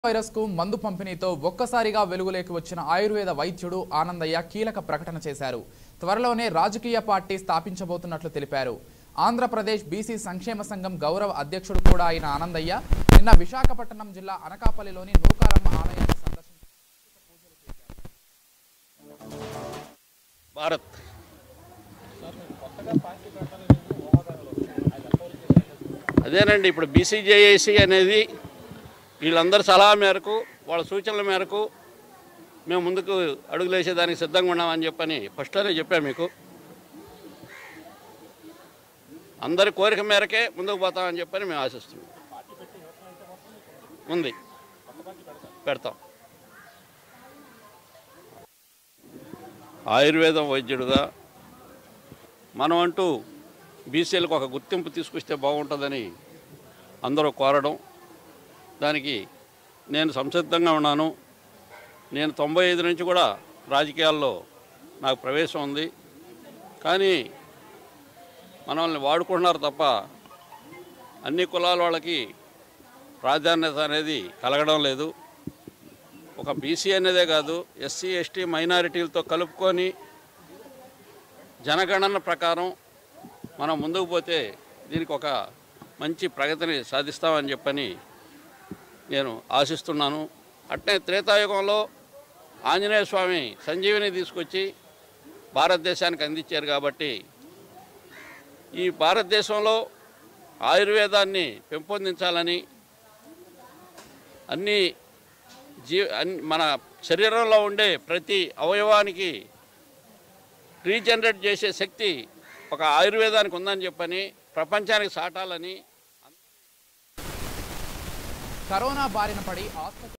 virus కు మందు పంపిణీతో ఒక్కసారిగా వెలుగులోకి వచ్చిన ఆయుర్వేద వైద్యుడు ఆనందయ్య కీలక ప్రకటన చేశారు త్వరలోనే రాజకీయ పార్టీ స్థాపించబోతున్నట్లు తెలిపారు ఆంధ్రప్రదేశ్ బీసీ సంక్షేమ సంఘం గౌరవ అధ్యక్షుడు కూడా అయిన ఆనందయ్య నిన్న విశాఖపట్నం జిల్లా అనకాపల్లిలోని నూకారమ్మ ఆలయాన్ని సందర్శించి భారత్ అదేనండి ఇప్పుడు బీసీజేఏసీ అనేది వీళ్ళందరి సలహా మేరకు వాళ్ళ సూచనల మేరకు మేము ముందుకు అడుగులేసేదానికి సిద్ధంగా ఉన్నామని చెప్పని ఫస్ట్లోనే చెప్పాను మీకు అందరి కోరిక మేరకే ముందుకు పోతామని చెప్పని మేము ఆశిస్తున్నాం ఉంది పెడతాం ఆయుర్వేదం వైద్యుడుగా మనం అంటూ బీసీలకు ఒక గుర్తింపు తీసుకొస్తే బాగుంటుందని అందరూ కోరడం దానికి నేను సంసిద్ధంగా ఉన్నాను నేను తొంభై ఐదు నుంచి కూడా రాజకీయాల్లో నాకు ప్రవేశం ఉంది కానీ మనల్ని వాడుకుంటున్నారు తప్ప అన్ని కులాల వాళ్ళకి ప్రాధాన్యత అనేది కలగడం లేదు ఒక బీసీ అనేదే కాదు ఎస్సీ ఎస్టీ మైనారిటీలతో కలుపుకొని జనగణన ప్రకారం మనం ముందుకు పోతే దీనికి ఒక మంచి ప్రగతిని సాధిస్తామని చెప్పని నేను ఆశిస్తున్నాను అట్నే త్రేతాయుగంలో ఆంజనేయ స్వామి సంజీవిని తీసుకొచ్చి భారతదేశానికి అందించారు కాబట్టి ఈ భారతదేశంలో ఆయుర్వేదాన్ని పెంపొందించాలని అన్ని జీ అన్- మన శరీరంలో ఉండే ప్రతి అవయవానికి రీజనరేట్ చేసే శక్తి ఒక ఆయుర్వేదానికి ఉందని చెప్పని ప్రపంచానికి సాటాలని కరోనా బారిన పడి ఆసుపత్రి